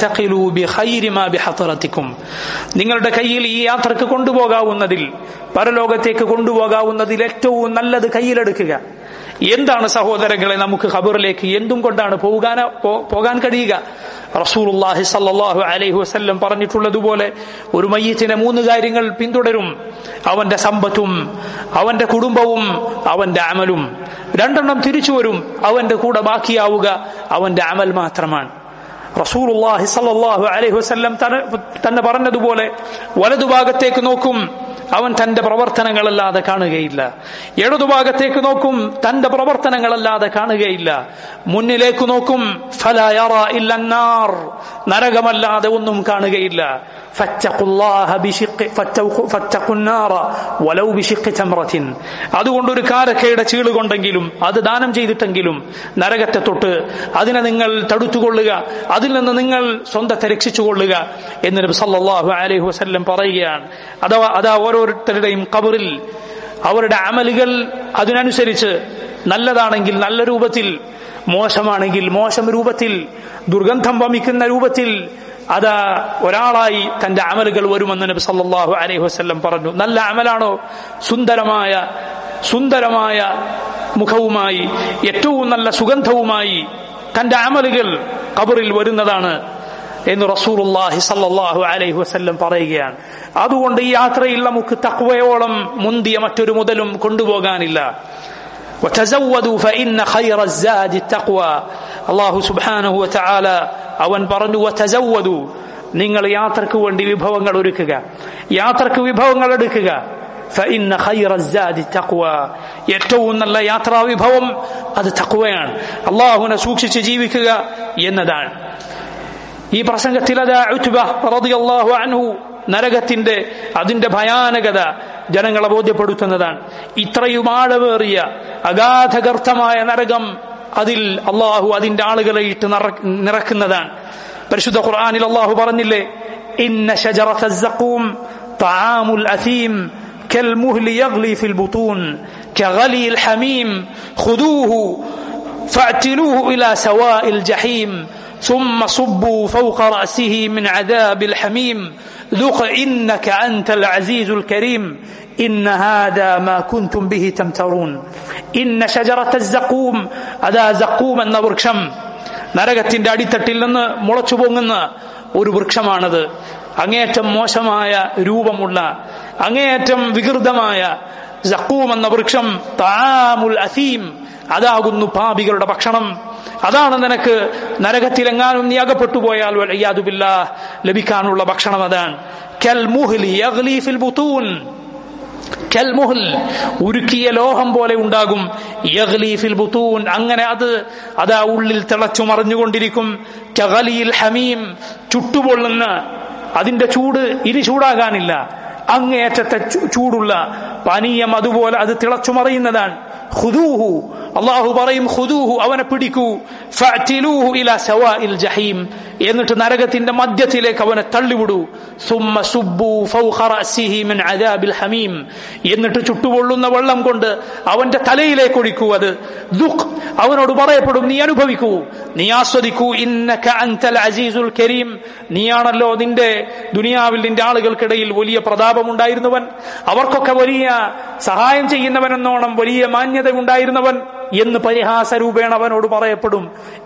നിങ്ങളുടെ കയ്യിൽ ഈ യാത്രക്ക് കൊണ്ടുപോകാവുന്നതിൽ പരലോകത്തേക്ക് കൊണ്ടുപോകാവുന്നതിൽ ഏറ്റവും നല്ലത് കയ്യിലെടുക്കുക എന്താണ് സഹോദരങ്ങളെ നമുക്ക് ഖബറിലേക്ക് എന്തും കൊണ്ടാണ് പോകാൻ പോകാൻ കഴിയുക റസൂലുള്ളാഹി സല്ലല്ലാഹു അലൈഹി വസല്ലം പറഞ്ഞിട്ടുള്ളതുപോലെ ഒരു മയ്യത്തിനെ മൂന്ന് കാര്യങ്ങൾ പിന്തുടരും അവന്റെ സമ്പത്തും അവന്റെ കുടുംബവും അവന്റെ അമലും രണ്ടെണ്ണം തിരിച്ചു വരും അവന്റെ കൂടെ ബാക്കിയാവുക അവന്റെ അമൽ മാത്രമാണ് റസൂലുള്ളാഹി സല്ലല്ലാഹു അലൈഹി വസല്ലം തന്നെ പറഞ്ഞതുപോലെ വലതുഭാഗത്തേക്ക് നോക്കും അവൻ തന്റെ പ്രവർത്തനങ്ങളല്ലാതെ കാണുകയില്ല ഇടതുഭാഗത്തേക്ക് നോക്കും തന്റെ പ്രവർത്തനങ്ങളല്ലാതെ കാണുകയില്ല മുന്നിലേക്ക് നോക്കും ഇല്ലന്നാർ നരകമല്ലാതെ ഒന്നും കാണുകയില്ല അതുകൊണ്ട് ഒരു കാരക്കയുടെ ചീള് കൊണ്ടെങ്കിലും അത് ദാനം ചെയ്തിട്ടെങ്കിലും നരകത്തെ തൊട്ട് അതിനെ നിങ്ങൾ തടുത്തുകൊള്ളുക അതിൽ നിന്ന് നിങ്ങൾ സ്വന്തത്തെ രക്ഷിച്ചുകൊള്ളുക എന്ന് നബി സല്ലല്ലാഹു അലൈഹി വസല്ലം പറയുകയാണ് അഥവാ അതാ ഓരോരുത്തരുടെയും കബറിൽ അവരുടെ അമലുകൾ അതിനനുസരിച്ച് നല്ലതാണെങ്കിൽ നല്ല രൂപത്തിൽ മോശമാണെങ്കിൽ മോശം രൂപത്തിൽ ദുർഗന്ധം വമിക്കുന്ന രൂപത്തിൽ അതാ ഒരാളായി തന്റെ അമലുകൾ വരുമെന്ന് നബി സല്ലല്ലാഹു അലൈഹി വസല്ലം പറഞ്ഞു നല്ല അമലാണോ സുന്ദരമായ സുന്ദരമായ മുഖവുമായി ഏറ്റവും നല്ല സുഗന്ധവുമായി തന്റെ അമലുകൾ കബറിൽ വരുന്നതാണ് എന്ന് റസൂലുള്ളാഹി സല്ലല്ലാഹു അലൈഹി വസല്ലം പറയുകയാണ് അതുകൊണ്ട് ഈ യാത്രയിൽ നമുക്ക് തക്വയോളം മുന്തിയ മറ്റൊരു മുതലും കൊണ്ടുപോകാനില്ല وتزودوا فإن خير الزاد التقوى الله سبحانه وتعالى അവൻ പറഞ്ഞു وتزودوا നിങ്ങൾ യാത്രക്ക് വേണ്ടി വിഭവങ്ങൾ ഒരുക്കുക യാത്രക്ക് വിഭവങ്ങൾ എടുക്കുക فإن خير الزاد التقوى ഏറ്റവും നല്ല യാത്രാ വിഭവം അത് തക്വയാണ് അള്ളാഹുവിനെ സൂക്ഷിച്ച് ജീവിക്കുക എന്നതാണ് ഈ പ്രസംഗത്തിൽ അതാ റളിയല്ലാഹു അൻഹു നരകത്തിന്റെ അതിന്റെ ഭയാനകത ജനങ്ങളെ ബോധ്യപ്പെടുത്തുന്നതാണ് ഇത്രയും ആഴമേറിയ അഗാധഗർത്തമായ നരകം അതിൽ അള്ളാഹു അതിന്റെ ആളുകളെ ഇട്ട് നിറക്കുന്നതാണ് പരിശുദ്ധ ഖുർആനിൽ അള്ളാഹു പറഞ്ഞില്ലേ ഇന്ന ഷജറത الزقوم طعام الأثيم كالمهل يغلي في البطون كغلي الحميم خذوه فاعتلوه إلى سواء الجحيم ثم صبوا فوق رأسه من عذاب الحميم ذق إنك أنت العزيز الكريم إن هذا ما كنتم به تمترون إن شجرة الزقوم أذا زقوم النوركشم നരകത്തിന്റെ അടിത്തട്ടിൽ നിന്ന് മുളച്ചു പൊങ്ങുന്ന ഒരു വൃക്ഷമാണത് അങ്ങേറ്റം മോശമായ രൂപമുള്ള അങ്ങേയറ്റം വികൃതമായ ജക്കൂം എന്ന വൃക്ഷം താമുൽ അസീം അതാകുന്നു പാപികളുടെ ഭക്ഷണം അതാണ് നിനക്ക് നരകത്തിലെങ്ങാനും നീ അകപ്പെട്ടു പോയാൽ വയ്യാതുബില്ല ലഭിക്കാനുള്ള ഭക്ഷണം അതാണ് കൽ മുഹ്ലി യഗ്ലി ഫിൽ ബുത്തൂൻ കൽമുഹൽ ഉരുക്കിയ ലോഹം പോലെ ഉണ്ടാകും യഗ്ലീഫിൽ ബുത്തൂൻ അങ്ങനെ അത് അതാ ഉള്ളിൽ തിളച്ചു മറിഞ്ഞുകൊണ്ടിരിക്കും കഗലിയിൽ ഹമീം ചുട്ടുപൊള്ളുന്ന അതിന്റെ ചൂട് ഇനി ചൂടാകാനില്ല അങ്ങേയറ്റത്തെ ചൂടുള്ള പാനീയം അതുപോലെ അത് തിളച്ചു മറിയുന്നതാണ് ഖുദൂഹു അള്ളാഹു പറയും ഖുദൂഹു അവനെ പിടിക്കൂ ഫഅ്തിലൂഹു ഇലാ സവാഇൽ ജഹീം എന്നിട്ട് നരകത്തിന്റെ മധ്യത്തിലേക്ക് അവനെ തള്ളിവിടൂ സുമ്മ സുബ്ബു ഫൗഖ റഅസിഹി മിൻ അദാബിൽ ഹമീം എന്നിട്ട് ചുട്ടുപൊള്ളുന്ന വെള്ളം കൊണ്ട് അവന്റെ തലയിലേക്ക് ഒഴിക്കൂ അത് ദുഖ് അവനോട് പറയപ്പെടും നീ അനുഭവിക്കൂ നീ ആസ്വദിക്കൂ ഇന്നക അൻതൽ അസീസുൽ കരീം നീയാണല്ലോ നിന്റെ ദുനിയാവിൽ നിന്റെ ആളുകൾക്കിടയിൽ വലിയ പ്രതാപമുണ്ടായിരുന്നവൻ അവർക്കൊക്കെ വലിയ സഹായം ചെയ്യുന്നവനെന്നോണം വലിയ മാന്യത ഉണ്ടായിരുന്നവൻ എന്ന് പരിഹാസരൂപേണ അവനോട് പറയപ്പെടും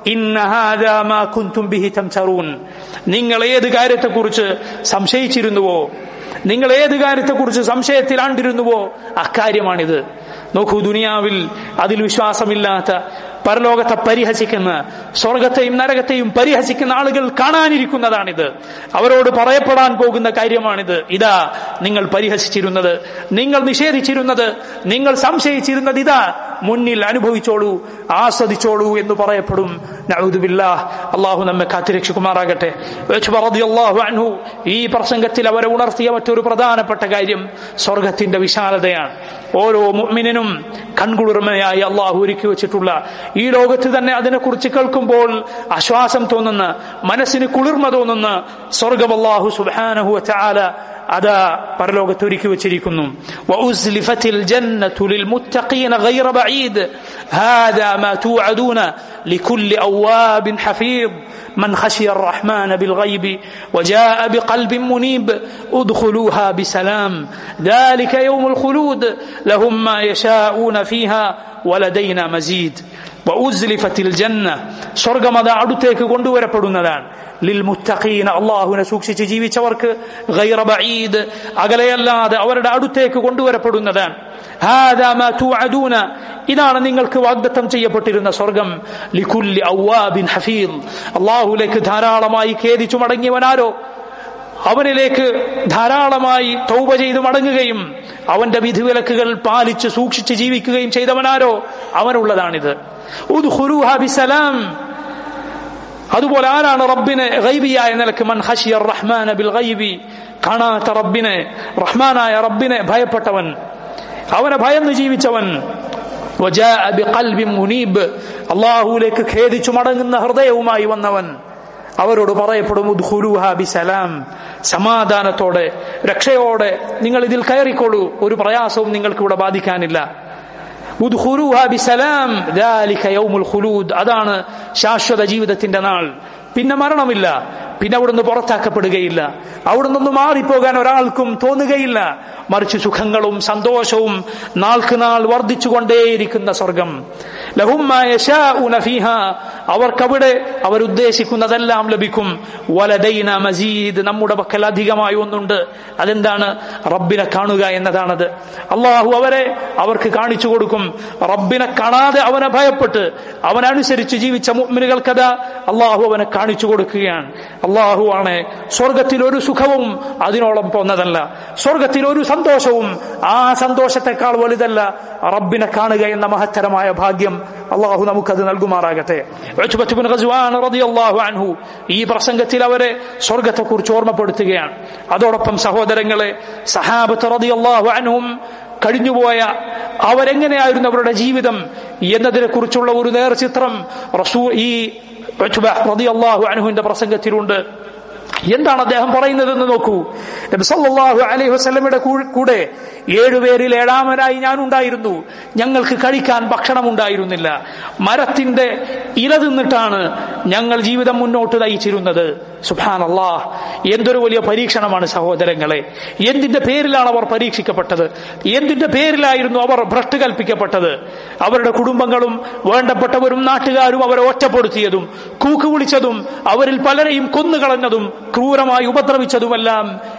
നിങ്ങൾ ഏത് കാര്യത്തെക്കുറിച്ച് സംശയിച്ചിരുന്നുവോ നിങ്ങൾ ഏത് കാര്യത്തെക്കുറിച്ച് സംശയത്തിലാണ്ടിരുന്നുവോ അക്കാര്യമാണിത് നോക്കൂ ദുനിയാവിൽ അതിൽ വിശ്വാസമില്ലാത്ത പരലോകത്തെ പരിഹസിക്കുന്ന സ്വർഗത്തെയും നരകത്തെയും പരിഹസിക്കുന്ന ആളുകൾ കാണാനിരിക്കുന്നതാണിത് അവരോട് പറയപ്പെടാൻ പോകുന്ന കാര്യമാണിത് ഇതാ നിങ്ങൾ പരിഹസിച്ചിരുന്നത് നിങ്ങൾ നിഷേധിച്ചിരുന്നത് നിങ്ങൾ സംശയിച്ചിരുന്നത് ഇതാ മുന്നിൽ അനുഭവിച്ചോളൂ ആസ്വദിച്ചോളൂ എന്ന് പറയപ്പെടും നഴുതുബില്ല അള്ളാഹു നമ്മെ കാത്തിരക്ഷിക്കുമാറാകട്ടെ അൻഹു ഈ പ്രസംഗത്തിൽ അവരെ ഉണർത്തിയ മറ്റൊരു പ്രധാനപ്പെട്ട കാര്യം സ്വർഗത്തിന്റെ വിശാലതയാണ് ഓരോ മുഅ്മിനും കൺകുളിർമയായി അള്ളാഹു ഒരുക്കി വെച്ചിട്ടുള്ള ഈ ലോകത്ത് തന്നെ അതിനെക്കുറിച്ച് കേൾക്കുമ്പോൾ ആശ്വാസം തോന്നുന്ന മനസ്സിന് കുളിർമ തോന്നുന്ന സ്വർഗം അള്ളാഹു സുബാനഹു ചാല അതാ പരലോകത്ത് ഒരുക്കി വെച്ചിരിക്കുന്നു وأزلفت الجنة للمتقين غير بعيد هذا ما توعدون لكل أواب حفيظ من خشي الرحمن بالغيب وجاء بقلب منيب ادخلوها بسلام ذلك يوم الخلود لهم ما يشاءون فيها ولدينا مزيد വഉസ്ലിഫത്തിൽ ജന്ന സ്വർഗം അത് അടുത്തേക്ക് കൊണ്ടുവരപ്പെടുന്നതാണ് ലിൽ മുത്തഖീന അള്ളാഹുവിനെ സൂക്ഷിച്ച് ജീവിച്ചവർക്ക് ഗൈറ ബഈദ് അകലെയല്ലാതെ അവരുടെ അടുത്തേക്ക് കൊണ്ടുവരപ്പെടുന്നതാണ് ഹാദാ മാ തുഅദൂന ഇതാണ് നിങ്ങൾക്ക് വാഗ്ദത്തം ചെയ്യപ്പെട്ടിരുന്ന സ്വർഗം ലികുല്ലി അവ്വാബിൻ ഹഫീൽ അള്ളാഹുലേക്ക് ധാരാളമായി ഖേദിച്ചു മടങ്ങിയവനാരോ അവനിലേക്ക് ധാരാളമായി തൗബ ചെയ്ത് മടങ്ങുകയും അവന്റെ വിധിവിലക്കുകൾ പാലിച്ച് സൂക്ഷിച്ച് ജീവിക്കുകയും ചെയ്തവനാരോ അവനുള്ളതാണിത് ബിസലാം അതുപോലെ ആരാണ് റബ്ബിനെ ഗൈബിയായ നിലക്ക് മൻ ഹഷിയർ റഹ്മാൻ ബിൽ ഗൈബി കാണാത്ത റബ്ബിനെ റഹ്മാനായ റബ്ബിനെ ഭയപ്പെട്ടവൻ അവനെ ഭയന്ന് ജീവിച്ചവൻ മുനീബ് അള്ളാഹുലേക്ക് ഖേദിച്ചു മടങ്ങുന്ന ഹൃദയവുമായി വന്നവൻ അവരോട് പറയപ്പെടും ബിസലാം സമാധാനത്തോടെ രക്ഷയോടെ നിങ്ങൾ ഇതിൽ കയറിക്കോളൂ ഒരു പ്രയാസവും നിങ്ങൾക്ക് ഇവിടെ ബാധിക്കാനില്ല ബിസലാം അതാണ് ശാശ്വത ജീവിതത്തിന്റെ നാൾ പിന്നെ മരണമില്ല പിന്നെ അവിടുന്ന് പുറത്താക്കപ്പെടുകയില്ല അവിടുന്ന് മാറിപ്പോകാൻ ഒരാൾക്കും തോന്നുകയില്ല മറിച്ച് സുഖങ്ങളും സന്തോഷവും നാൾക്ക് നാൾ വർദ്ധിച്ചുകൊണ്ടേയിരിക്കുന്ന സ്വർഗം അവർക്കവിടെ അവരുദ്ദേശിക്കുന്നതെല്ലാം ലഭിക്കും വലദൈന മജീദ് നമ്മുടെ പക്കൽ അധികമായി ഒന്നുണ്ട് അതെന്താണ് റബ്ബിനെ കാണുക എന്നതാണത് അള്ളാഹു അവരെ അവർക്ക് കാണിച്ചു കൊടുക്കും റബ്ബിനെ കാണാതെ അവനെ ഭയപ്പെട്ട് അവനനുസരിച്ച് ജീവിച്ച മുഅ്മിനുകൾക്കഥ അള്ളാഹു അവനെ കാണിച്ചു കൊടുക്കുകയാണ് അള്ളാഹു ആണ് സ്വർഗത്തിൽ ഒരു സുഖവും അതിനോളം പോന്നതല്ല സ്വർഗത്തിൽ ഒരു സന്തോഷവും ആ സന്തോഷത്തെക്കാൾ വലുതല്ല റബ്ബിനെ കാണുക എന്ന മഹത്തരമായ ഭാഗ്യം അള്ളാഹു നമുക്കത് നൽകുമാറാകട്ടെ അൻഹു ഈ പ്രസംഗത്തിൽ അവരെ സ്വർഗത്തെക്കുറിച്ച് ഓർമ്മപ്പെടുത്തുകയാണ് അതോടൊപ്പം സഹോദരങ്ങളെ സഹാബത്ത് റതി അള്ളാഹു അൻഹും കഴിഞ്ഞുപോയ അവരെങ്ങനെയായിരുന്നു അവരുടെ ജീവിതം എന്നതിനെ കുറിച്ചുള്ള ഒരു നേർചിത്രം റസൂ ഈ റളിയല്ലാഹു അൻഹുവിന്റെ പ്രസംഗത്തിലുണ്ട് എന്താണ് അദ്ദേഹം പറയുന്നതെന്ന് നോക്കൂ നബി സല്ലല്ലാഹു അലൈഹി വസല്ലമയുടെ കൂടെ ഏഴുപേരിൽ ഏഴാമനായി ഞാൻ ഉണ്ടായിരുന്നു ഞങ്ങൾക്ക് കഴിക്കാൻ ഭക്ഷണം ഉണ്ടായിരുന്നില്ല മരത്തിന്റെ ഇല തിന്നിട്ടാണ് ഞങ്ങൾ ജീവിതം മുന്നോട്ട് നയിച്ചിരുന്നത് സുഹാൻ അള്ളാഹ് എന്തൊരു വലിയ പരീക്ഷണമാണ് സഹോദരങ്ങളെ എന്തിന്റെ പേരിലാണ് അവർ പരീക്ഷിക്കപ്പെട്ടത് എന്തിന്റെ പേരിലായിരുന്നു അവർ ഭ്രഷ്ട് കൽപ്പിക്കപ്പെട്ടത് അവരുടെ കുടുംബങ്ങളും വേണ്ടപ്പെട്ടവരും നാട്ടുകാരും അവരെ ഒറ്റപ്പെടുത്തിയതും കൂക്ക് വിളിച്ചതും അവരിൽ പലരെയും കൊന്നുകളഞ്ഞതും ക്രൂരമായി ഉപദ്രവിച്ചതുമെല്ലാം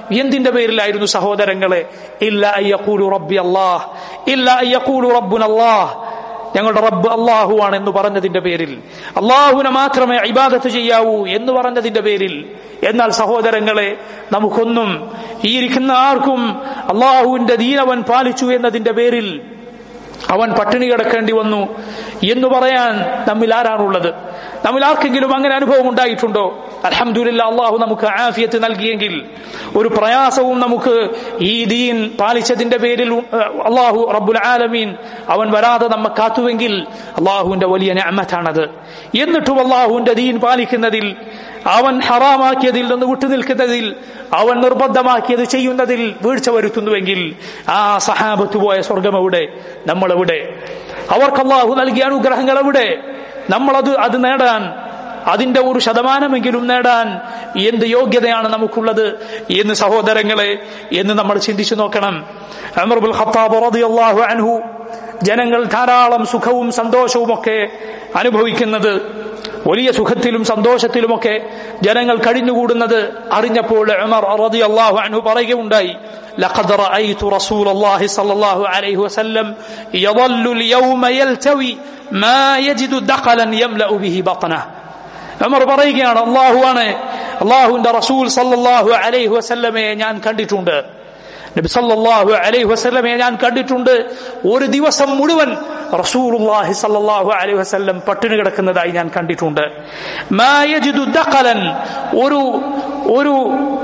എന്തിന്റെ പേരിലായിരുന്നു സഹോദരങ്ങളെ ഇല്ല അയ്യക്കൂലു റബ്ബി അല്ലാഹ് ഇല്ല അയ്യക്കൂലു റബ്ബുൻ അല്ലാഹ് ഞങ്ങളുടെ റബ്ബ് അള്ളാഹുവാണ് എന്ന് പറഞ്ഞതിന്റെ പേരിൽ അള്ളാഹുവിനെ മാത്രമേ ഇബാദത്ത് ചെയ്യാവൂ എന്ന് പറഞ്ഞതിന്റെ പേരിൽ എന്നാൽ സഹോദരങ്ങളെ നമുക്കൊന്നും ഈ ഇരിക്കുന്ന ആർക്കും അള്ളാഹുവിന്റെ ദീനവൻ പാലിച്ചു എന്നതിന്റെ പേരിൽ അവൻ പട്ടിണി കിടക്കേണ്ടി വന്നു എന്ന് പറയാൻ നമ്മിൽ ആരാണുള്ളത് നമ്മിൽ ആർക്കെങ്കിലും അങ്ങനെ അനുഭവം ഉണ്ടായിട്ടുണ്ടോ അലഹമുല്ല അള്ളാഹു നമുക്ക് ആഫിയത്ത് നൽകിയെങ്കിൽ ഒരു പ്രയാസവും നമുക്ക് ഈ ദീൻ പാലിച്ചതിന്റെ പേരിൽ അള്ളാഹു റബ്ബുൽ ആലമീൻ അവൻ വരാതെ നമ്മെ കാത്തുവെങ്കിൽ അള്ളാഹുവിന്റെ വലിയ ഞാമത്താണത് എന്നിട്ടും അള്ളാഹുവിന്റെ ദീൻ പാലിക്കുന്നതിൽ അവൻ ഹറാമാക്കിയതിൽ നിന്ന് വിട്ടുനിൽക്കുന്നതിൽ അവൻ നിർബന്ധമാക്കിയത് ചെയ്യുന്നതിൽ വീഴ്ച വരുത്തുന്നുവെങ്കിൽ ആ സഹാബത്ത് പോയ സ്വർഗം എവിടെ നമ്മളെവിടെ അവർക്ക് അള്ളാഹു നൽകിയ അനുഗ്രഹങ്ങൾ എവിടെ നമ്മളത് അത് നേടാൻ അതിന്റെ ഒരു ശതമാനമെങ്കിലും നേടാൻ എന്ത് യോഗ്യതയാണ് നമുക്കുള്ളത് എന്ന് സഹോദരങ്ങളെ എന്ന് നമ്മൾ ചിന്തിച്ചു നോക്കണം അമർബുൽ ഖത്താബ് റളിയല്ലാഹു അൻഹു ജനങ്ങൾ ധാരാളം സുഖവും സന്തോഷവും ഒക്കെ അനുഭവിക്കുന്നത് വലിയ സുഖത്തിലും സന്തോഷത്തിലുമൊക്കെ ജനങ്ങൾ കഴിഞ്ഞുകൂടുന്നത് അറിഞ്ഞപ്പോൾ ഉമർ റളിയല്ലാഹു അൻഹു പറയുകയുണ്ടായി لقد رأيت رسول الله صلى الله عليه وسلم يظل اليوم يلتوي ما يجد دقلا يملأ به بطنه ഉമർ പറയുകയാണ് അള്ളാഹുവാണ് അള്ളാഹുവിന്റെ റസൂൽ സല്ലല്ലാഹു അലൈഹി വസല്ലമയെ ഞാൻ കണ്ടിട്ടുണ്ട് നബി സല്ലല്ലാഹു അലൈഹി വസല്ലമയെ ഞാൻ കണ്ടിട്ടുണ്ട് ഒരു ദിവസം മുഴുവൻ റസൂലുള്ളാഹി സല്ലല്ലാഹു അലൈഹി വസല്ലം പട്ടിണി കിടക്കുന്നതായി ഞാൻ കണ്ടിട്ടുണ്ട് മാ യജിദു ദഖലൻ ഒരു ഒരു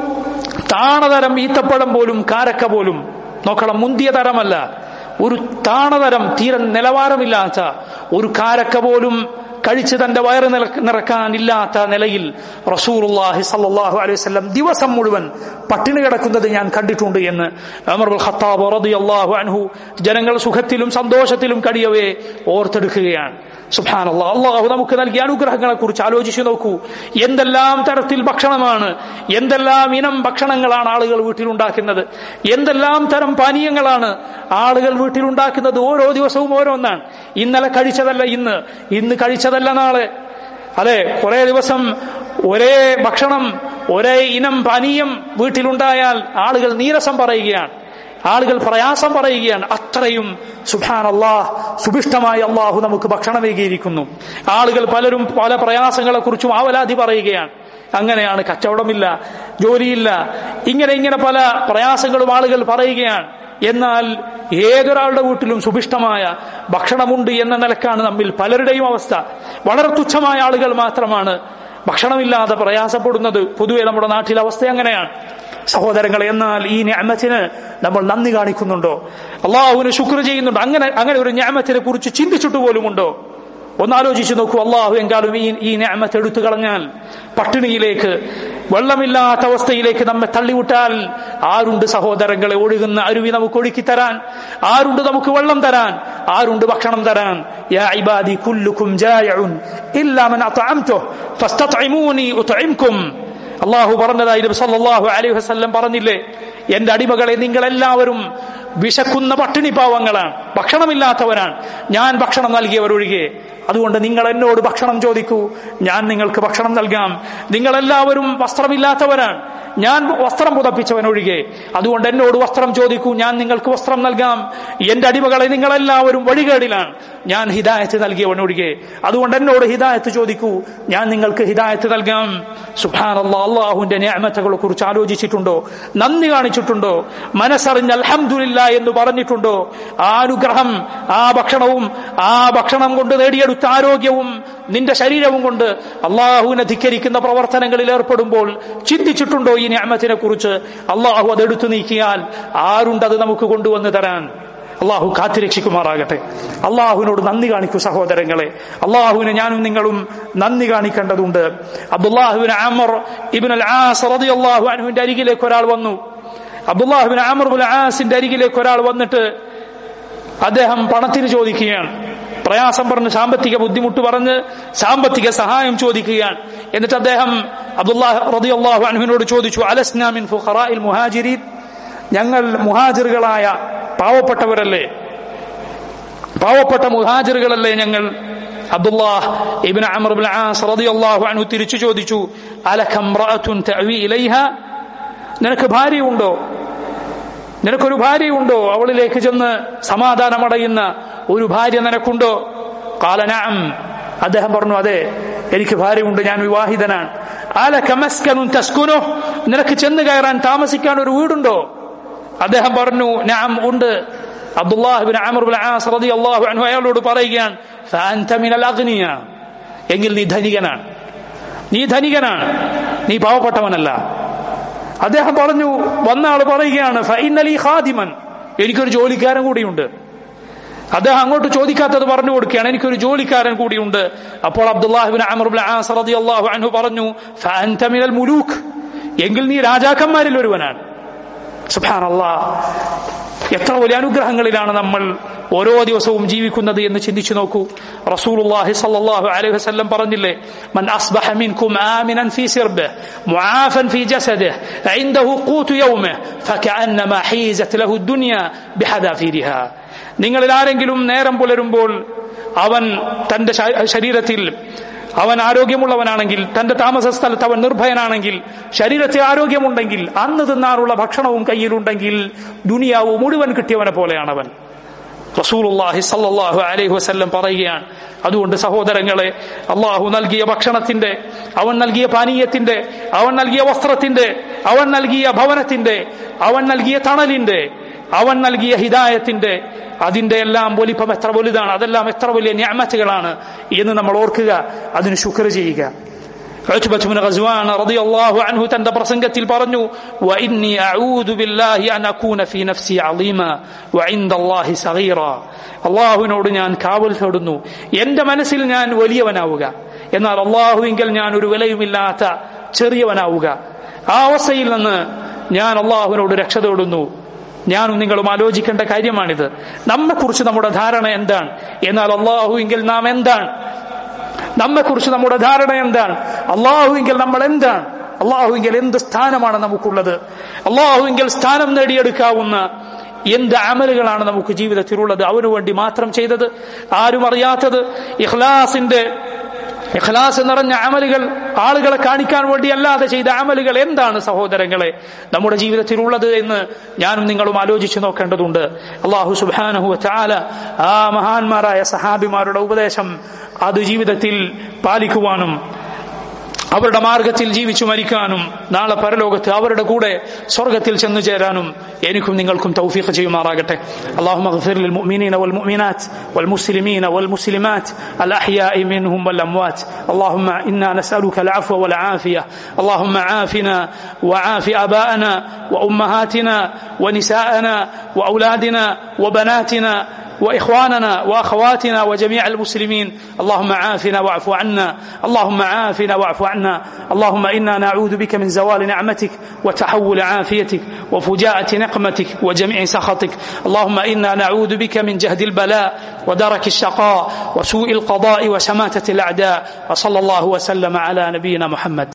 താണതരം ഈത്തപ്പഴം പോലും കാരക്ക പോലും നോക്കണം മുന്തിയ തരമല്ല ഒരു താണതരം തീരെ നിലവാരമില്ലാത്ത ഒരു കാരക്ക പോലും കഴിച്ച് തന്റെ വയറ് നിറക്കാനില്ലാത്ത നിലയിൽ റസൂറുല്ലാഹി സല്ലാഹു അലൈഹി വസല്ലം ദിവസം മുഴുവൻ പട്ടിണി കിടക്കുന്നത് ഞാൻ കണ്ടിട്ടുണ്ട് എന്ന് അമർ ഖത്താബ് റളിയല്ലാഹു അൻഹു ജനങ്ങൾ സുഖത്തിലും സന്തോഷത്തിലും കഴിയവേ ഓർത്തെടുക്കുകയാണ് സുബാനല്ല അള്ളാഹു നമുക്ക് നൽകിയ അനുഗ്രഹങ്ങളെ കുറിച്ച് ആലോചിച്ചു നോക്കൂ എന്തെല്ലാം തരത്തിൽ ഭക്ഷണമാണ് എന്തെല്ലാം ഇനം ഭക്ഷണങ്ങളാണ് ആളുകൾ വീട്ടിലുണ്ടാക്കുന്നത് എന്തെല്ലാം തരം പാനീയങ്ങളാണ് ആളുകൾ വീട്ടിലുണ്ടാക്കുന്നത് ഓരോ ദിവസവും ഓരോന്നാണ് ഇന്നലെ കഴിച്ചതല്ല ഇന്ന് ഇന്ന് കഴിച്ചതല്ല നാളെ അതെ കുറെ ദിവസം ഒരേ ഭക്ഷണം ഒരേ ഇനം പാനീയം വീട്ടിലുണ്ടായാൽ ആളുകൾ നീരസം പറയുകയാണ് ആളുകൾ പ്രയാസം പറയുകയാണ് അത്രയും സുഹാൻ അള്ളാഹ് സുഭിഷ്ടമായി അള്ളാഹു നമുക്ക് ഭക്ഷണമേകിയിരിക്കുന്നു ആളുകൾ പലരും പല പ്രയാസങ്ങളെ കുറിച്ചും ആവലാതി പറയുകയാണ് അങ്ങനെയാണ് കച്ചവടമില്ല ജോലിയില്ല ഇങ്ങനെ ഇങ്ങനെ പല പ്രയാസങ്ങളും ആളുകൾ പറയുകയാണ് എന്നാൽ ഏതൊരാളുടെ വീട്ടിലും സുഭിഷ്ടമായ ഭക്ഷണമുണ്ട് എന്ന നിലക്കാണ് നമ്മിൽ പലരുടെയും അവസ്ഥ വളരെ തുച്ഛമായ ആളുകൾ മാത്രമാണ് ഭക്ഷണമില്ലാതെ പ്രയാസപ്പെടുന്നത് പൊതുവെ നമ്മുടെ നാട്ടിലെ അവസ്ഥ അങ്ങനെയാണ് സഹോദരങ്ങൾ എന്നാൽ ഈ ഞാമത്തിന് നമ്മൾ നന്ദി കാണിക്കുന്നുണ്ടോ അള്ളാഹുവിന് ശുക്ർ ചെയ്യുന്നുണ്ടോ അങ്ങനെ അങ്ങനെ ഒരു ഞാമത്തിനെ കുറിച്ച് ചിന്തിച്ചിട്ട് പോലുമുണ്ടോ ഒന്നാലോചിച്ച് നോക്കൂ അള്ളാഹു എങ്കാലും ഈ ഈ ഞാമത്ത് എടുത്തു കളഞ്ഞാൽ പട്ടിണിയിലേക്ക് വെള്ളമില്ലാത്ത അവസ്ഥയിലേക്ക് നമ്മെ തള്ളിവിട്ടാൽ ആരുണ്ട് സഹോദരങ്ങളെ ഒഴുകുന്ന അരുവി നമുക്ക് ഒഴുക്കി തരാൻ ആരുണ്ട് നമുക്ക് വെള്ളം തരാൻ ആരുണ്ട് ഭക്ഷണം തരാൻ യാ ഇബാദി കുല്ലുക്കും ജായഉൻ ഇല്ലാ മൻ അത്അംതുഹു ഫസ്തത്ഇമൂനി ഉത്ഇംകും അള്ളാഹു പറഞ്ഞതായി നബി സല്ലല്ലാഹു അലൈഹി വസല്ലം പറഞ്ഞില്ലേ എന്റെ അടിമകളെ നിങ്ങളെല്ലാവരും വിശക്കുന്ന പട്ടിണി പാവങ്ങളാണ് ഭക്ഷണമില്ലാത്തവരാണ് ഞാൻ ഭക്ഷണം നൽകിയവരൊഴികെ അതുകൊണ്ട് നിങ്ങൾ എന്നോട് ഭക്ഷണം ചോദിക്കൂ ഞാൻ നിങ്ങൾക്ക് ഭക്ഷണം നൽകാം നിങ്ങളെല്ലാവരും വസ്ത്രമില്ലാത്തവരാണ് ഞാൻ വസ്ത്രം പുതപ്പിച്ചവനൊഴികെ അതുകൊണ്ട് എന്നോട് വസ്ത്രം ചോദിക്കൂ ഞാൻ നിങ്ങൾക്ക് വസ്ത്രം നൽകാം എന്റെ അടിമകളെ നിങ്ങളെല്ലാവരും വഴികേടിലാണ് ഞാൻ ഹിദായത്ത് നൽകിയവനൊഴികെ അതുകൊണ്ട് എന്നോട് ഹിദായത്ത് ചോദിക്കൂ ഞാൻ നിങ്ങൾക്ക് ഹിദായത്ത് നൽകാം സുഹാൻ അള്ളാഹുവിന്റെ ഞാമത്തകളെ കുറിച്ച് ആലോചിച്ചിട്ടുണ്ടോ നന്ദി കാണിച്ചിട്ടുണ്ടോ മനസ്സറിഞ്ഞ് അൽഹംദുലില്ല എന്ന് പറഞ്ഞിട്ടുണ്ടോ ആ അനുഗ്രഹം ആ ഭക്ഷണവും ആ ഭക്ഷണം കൊണ്ട് നേടിയെടുത്ത ആരോഗ്യവും നിന്റെ ശരീരവും കൊണ്ട് അള്ളാഹുവിനെ ധിക്കരിക്കുന്ന പ്രവർത്തനങ്ങളിൽ ഏർപ്പെടുമ്പോൾ ചിന്തിച്ചിട്ടുണ്ടോ ഈ ഞാമത്തിനെ കുറിച്ച് അള്ളാഹു അത് എടുത്തു നീക്കിയാൽ ആരുണ്ടത് നമുക്ക് കൊണ്ടുവന്ന് തരാൻ അള്ളാഹു കാത്തിരക്ഷിക്കുമാറാകട്ടെ അള്ളാഹുവിനോട് നന്ദി കാണിക്കൂ സഹോദരങ്ങളെ അള്ളാഹുവിനെ ഞാനും നിങ്ങളും നന്ദി കാണിക്കേണ്ടതുണ്ട് അബ്ദുല്ലാഹുവിൻ അമർ ഇബിൻ അൽ ആസ് റളിയല്ലാഹു അൻഹുവിന്റെ അരികിലേക്ക് ഒരാൾ വന്നു അബ്ദുല്ലാഹുബിൻ അമർബുൽ ആസിന്റെ അരികിലേക്ക് ഒരാൾ വന്നിട്ട് അദ്ദേഹം പണത്തിന് ചോദിക്കുകയാണ് പ്രയാസം പറഞ്ഞ് സാമ്പത്തിക ബുദ്ധിമുട്ട് പറഞ്ഞ് സാമ്പത്തിക സഹായം ചോദിക്കുകയാണ് എന്നിട്ട് അദ്ദേഹം അബ്ദുല്ലാഹ് റളിയല്ലാഹു അൻഹുവിനോട് ചോദിച്ചു അലസ്നാമിൻ ഫുഖറാഇൽ മുഹാജിരീൻ ഞങ്ങൾ മുഹാജിറുകളായ പാവപ്പെട്ടവരല്ലേ പാവപ്പെട്ട മുഹാജിറുകളല്ലേ ഞങ്ങൾ Abdullah ibn Amr ibn As റളിയല്ലാഹു അൻഹു തിരിച്ചു ചോദിച്ചു അലകം റഅത്തുൻ തഅവി ഇലൈഹ നിനക്ക് ഭാര്യയുണ്ടോ നിനക്കൊരു ഭാര്യയുണ്ടോ അവളിലേക്ക് ചെന്ന് സമാധാനമടയുന്ന ഒരു ഭാര്യ നിനക്കുണ്ടോ കാലനാം അദ്ദേഹം പറഞ്ഞു അതെ എനിക്ക് ഭാര്യയുണ്ട് ഞാൻ വിവാഹിതനാണ് ആല കമസ്കനും തസ്കുനോ നിനക്ക് ചെന്ന് കയറാൻ താമസിക്കാൻ ഒരു വീടുണ്ടോ അദ്ദേഹം പറഞ്ഞു നാം ഉണ്ട് അബ്ദുല്ലാഹിബിൻ അമർബുൽ ആസ് റളിയല്ലാഹു അൻഹു അയാളോട് പറയുകയാണ് ഫഅൻത മിനൽ അഗ്നിയ എങ്കിൽ നീ ധനികനാണ് നീ ധനികനാണ് നീ പാവപ്പെട്ടവനല്ല അദ്ദേഹം പറഞ്ഞു വന്ന ആൾ പറയുകയാണ് ഫൈനലി ഖാദിമൻ എനിക്കൊരു ജോലിക്കാരൻ കൂടിയുണ്ട് അദ്ദേഹം അങ്ങോട്ട് ചോദിക്കാത്തത് പറഞ്ഞു കൊടുക്കുകയാണ് എനിക്കൊരു ജോലിക്കാരൻ കൂടിയുണ്ട് അപ്പോൾ അബ്ദുല്ലാഹിബിൻ അമർബുൽ ആസ് റളിയല്ലാഹു അൻഹു പറഞ്ഞു ഫഅൻത മിനൽ മുലൂക്ക് എങ്കിൽ നീ രാജാക്കന്മാരിൽ ഒരുവനാണ് സുബ്ഹാനല്ലാ എത്ര വലിയ അനുഗ്രഹങ്ങളിലാണ് നമ്മൾ ഓരോ ദിവസവും ജീവിക്കുന്നത് എന്ന് ചിന്തിച്ചു നോക്കൂ റസൂലുള്ളാഹി സ്വല്ലല്ലാഹു അലൈഹി വസല്ലം പറഞ്ഞില്ലേ മൻ അസ്ബഹ മിൻകും ആമിനൻ ഫീ സിർബിഹി മുആഫൻ ഫീ ജസദിഹി ഇൻദഹു ഖൂതു യൗമിഹി ഫകഅന്നമാ ഹീസത് ലഹു ദുനിയ ബിഹദാഫിരിഹാ നിങ്ങളിൽ ആരെങ്കിലും നേരം പുലരുമ്പോൾ അവൻ തന്റെ ശരീരത്തിൽ അവൻ ആരോഗ്യമുള്ളവനാണെങ്കിൽ തന്റെ താമസ സ്ഥലത്ത് അവൻ നിർഭയനാണെങ്കിൽ ശരീരത്തെ ആരോഗ്യമുണ്ടെങ്കിൽ അന്ന് തിന്നാനുള്ള ഭക്ഷണവും കയ്യിലുണ്ടെങ്കിൽ ദുനിയാവ് മുഴുവൻ കിട്ടിയവനെ പോലെയാണ് അവൻ റസൂലുള്ളാഹി സല്ലല്ലാഹു അലൈഹി വസല്ലം പറയുകയാണ് അതുകൊണ്ട് സഹോദരങ്ങളെ അള്ളാഹു നൽകിയ ഭക്ഷണത്തിന്റെ അവൻ നൽകിയ പാനീയത്തിന്റെ അവൻ നൽകിയ വസ്ത്രത്തിന്റെ അവൻ നൽകിയ ഭവനത്തിന്റെ അവൻ നൽകിയ തണലിന്റെ അവൻ നൽകിയ ഹിദായത്തിന്റെ അതിന്റെ എല്ലാം വലിപ്പം എത്ര വലുതാണ് അതെല്ലാം എത്ര വലിയ ഞാമത്തുകളാണ് എന്ന് നമ്മൾ ഓർക്കുക അതിന് ശുക്ർ ചെയ്യുക അൻഹു തന്റെ പ്രസംഗത്തിൽ പറഞ്ഞു وإني أعوذ بالله أن أكون في نفسي عظيما وعند الله صغيرا അള്ളാഹുവിനോട് ഞാൻ കാവൽ തേടുന്നു എന്റെ മനസ്സിൽ ഞാൻ വലിയവനാവുക എന്നാൽ അള്ളാഹുവിങ്കിൽ ഞാൻ ഒരു വിലയുമില്ലാത്ത ചെറിയവനാവുക ആ അവസ്ഥയിൽ നിന്ന് ഞാൻ അള്ളാഹുവിനോട് രക്ഷ തേടുന്നു ഞാനും നിങ്ങളും ആലോചിക്കേണ്ട കാര്യമാണിത് നമ്മെക്കുറിച്ച് നമ്മുടെ ധാരണ എന്താണ് എന്നാൽ അള്ളാഹുവിങ്കിൽ നാം എന്താണ് നമ്മെക്കുറിച്ച് നമ്മുടെ ധാരണ എന്താണ് അള്ളാഹുവിങ്കിൽ നമ്മൾ എന്താണ് അള്ളാഹുവിങ്കിൽ എന്ത് സ്ഥാനമാണ് നമുക്കുള്ളത് അള്ളാഹുവിങ്കിൽ സ്ഥാനം നേടിയെടുക്കാവുന്ന എന്ത് അമലുകളാണ് നമുക്ക് ജീവിതത്തിലുള്ളത് അവനു വേണ്ടി മാത്രം ചെയ്തത് ആരും അറിയാത്തത് ഇഖ്ലാസിന്റെ ഇഖ്ലാസ് നിറഞ്ഞ അമലുകൾ ആളുകളെ കാണിക്കാൻ വേണ്ടി അല്ലാതെ ചെയ്ത അമലുകൾ എന്താണ് സഹോദരങ്ങളെ നമ്മുടെ ജീവിതത്തിലുള്ളത് എന്ന് ഞാനും നിങ്ങളും ആലോചിച്ചു നോക്കേണ്ടതുണ്ട് അള്ളാഹു സുബാനഹു ചാല ആ മഹാന്മാരായ സഹാബിമാരുടെ ഉപദേശം അത് ജീവിതത്തിൽ പാലിക്കുവാനും അവരുടെ മാർഗത്തിൽ ജീവിച്ചു മരിക്കാനും നാളെ പരലോകത്ത് അവരുടെ കൂടെ സ്വർഗത്തിൽ ചെന്നു ചേരാനും എനിക്കും നിങ്ങൾക്കും തൗഫീഖ് ചെയ്യുമാറാകട്ടെ اللهم اغفر للمؤمنين والمؤمنات والمسلمين والمسلمات الأحياء منهم والأموات اللهم إنا نسألك العفو والعافية اللهم عافنا وعاف آباءنا وأمهاتنا ونساءنا وأولادنا وبناتنا واخواننا واخواتنا وجميع المسلمين اللهم عافنا واعف عنا اللهم عافنا واعف عنا اللهم انا نعوذ بك من زوال نعمتك وتحول عافيتك وفجاءة نقمتك وجميع سخطك اللهم انا نعوذ بك من جهد البلاء ودرك الشقاء وسوء القضاء وشماتة الاعداء وصلى الله وسلم على نبينا محمد